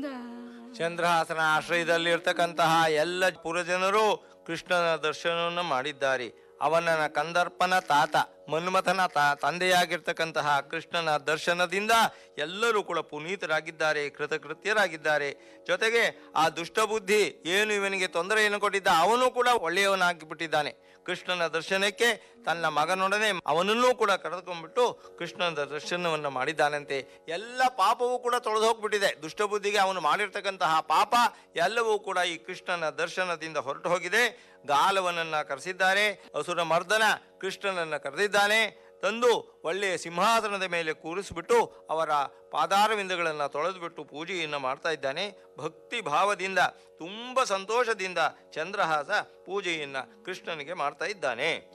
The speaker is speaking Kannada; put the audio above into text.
ಚಂದ್ರಹಾಸನ ಆಶ್ರಯದಲ್ಲಿರ್ತಕ್ಕಂತಹ ಎಲ್ಲ ಪುರಜನರು ಕೃಷ್ಣನ ದರ್ಶನವನ್ನು ಮಾಡಿದ್ದಾರೆ ಅವನ ಕಂದರ್ಪನ ತಾತ ಮನ್ಮಥನ ತಾ ತಂದೆಯಾಗಿರ್ತಕ್ಕಂತಹ ಕೃಷ್ಣನ ದರ್ಶನದಿಂದ ಎಲ್ಲರೂ ಕೂಡ ಪುನೀತರಾಗಿದ್ದಾರೆ ಕೃತಕೃತ್ಯರಾಗಿದ್ದಾರೆ ಜೊತೆಗೆ ಆ ದುಷ್ಟಬುದ್ಧಿ ಏನು ಇವನಿಗೆ ತೊಂದರೆಯನ್ನು ಕೊಟ್ಟಿದ್ದ ಅವನು ಕೂಡ ಒಳ್ಳೆಯವನಾಗಿ ಬಿಟ್ಟಿದ್ದಾನೆ ಕೃಷ್ಣನ ದರ್ಶನಕ್ಕೆ ತನ್ನ ಮಗನೊಡನೆ ಅವನನ್ನೂ ಕೂಡ ಕರೆದುಕೊಂಡ್ಬಿಟ್ಟು ಕೃಷ್ಣನ ದರ್ಶನವನ್ನು ಮಾಡಿದ್ದಾನಂತೆ ಎಲ್ಲ ಪಾಪವೂ ಕೂಡ ತೊಳೆದು ಹೋಗ್ಬಿಟ್ಟಿದೆ ದುಷ್ಟಬುದ್ಧಿಗೆ ಅವನು ಮಾಡಿರ್ತಕ್ಕಂತಹ ಪಾಪ ಎಲ್ಲವೂ ಕೂಡ ಈ ಕೃಷ್ಣನ ದರ್ಶನದಿಂದ ಹೊರಟು ಹೋಗಿದೆ ಗಾಲವನನ್ನ ಕರೆಸಿದ್ದಾರೆ ಅಸುರ ಮರ್ದನ ಕೃಷ್ಣನನ್ನ ಕರೆದಿದ್ದಾನೆ ತಂದು ಒಳ್ಳೆಯ ಸಿಂಹಾಸನದ ಮೇಲೆ ಕೂರಿಸಿಬಿಟ್ಟು ಅವರ ಪಾದಾರವಿಂದಗಳನ್ನು ತೊಳೆದುಬಿಟ್ಟು ಪೂಜೆಯನ್ನು ಮಾಡ್ತಾ ಇದ್ದಾನೆ ಭಕ್ತಿ ಭಾವದಿಂದ ತುಂಬ ಸಂತೋಷದಿಂದ ಚಂದ್ರಹಾಸ ಪೂಜೆಯನ್ನು ಕೃಷ್ಣನಿಗೆ ಮಾಡ್ತಾ ಇದ್ದಾನೆ